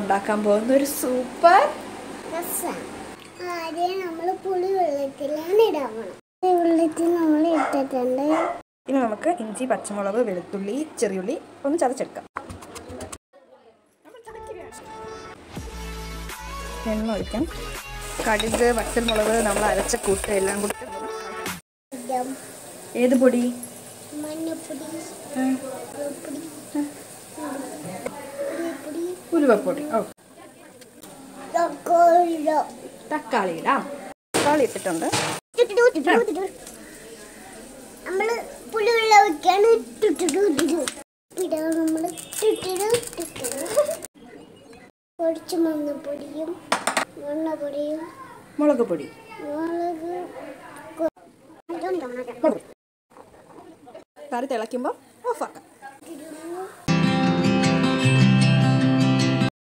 ഉണ്ടാക്കാൻ പോകുന്ന ഒരു സൂപ്പർ രസം ആദ്യം നമ്മൾ പുളി വെള്ളത്തിലാണ് ഇടാവണം വെള്ളത്തിൽ നമ്മൾ ഇട്ടിട്ടുണ്ട് ഇനി നമുക്ക് ഇഞ്ചി പച്ചമുളക് വെളുത്തുള്ളി ചെറിയുള്ളി ഒന്ന് ചതച്ചെടുക്കാം എണ്ണ ഒഴിക്കാം കടുക് വറ്റൽമുളക് നമ്മൾ അരച്ച കൂട്ട് എല്ലാം കൂടി ഇടാം. ഏത് പൊടി മഞ്ഞപ്പൊടി ഉം. ഉപ്പുപൊടി ഉപ്പുപൊടി ഉലുവപ്പൊടി ഓ തക്കാളി ഇടാം. തക്കാളി ഇടാം തക്കാളി ഇട്ടിട്ടുണ്ട് ഇട്ടിട്ട് ഇട്ടിട്ട് ഇട്ടിട്ട്. നമ്മള് പുളി വെള്ളം ഒഴിക്കാണ് ഇട്ടിട്ട് ഇട്ടിട്ട്. ഇടാം നമ്മൾ ഇട്ടിട്ട് ഇട്ടിട്ട്. കുറച്ച് മഞ്ഞപ്പൊടിയും മണ്ണപ്പൊടിയും മുളക് പൊടി മുളക് കൊ- ഇതും തോന്നണം. കറി തിളയ്ക്കുമ്പോൾ ഓഫാക്കാം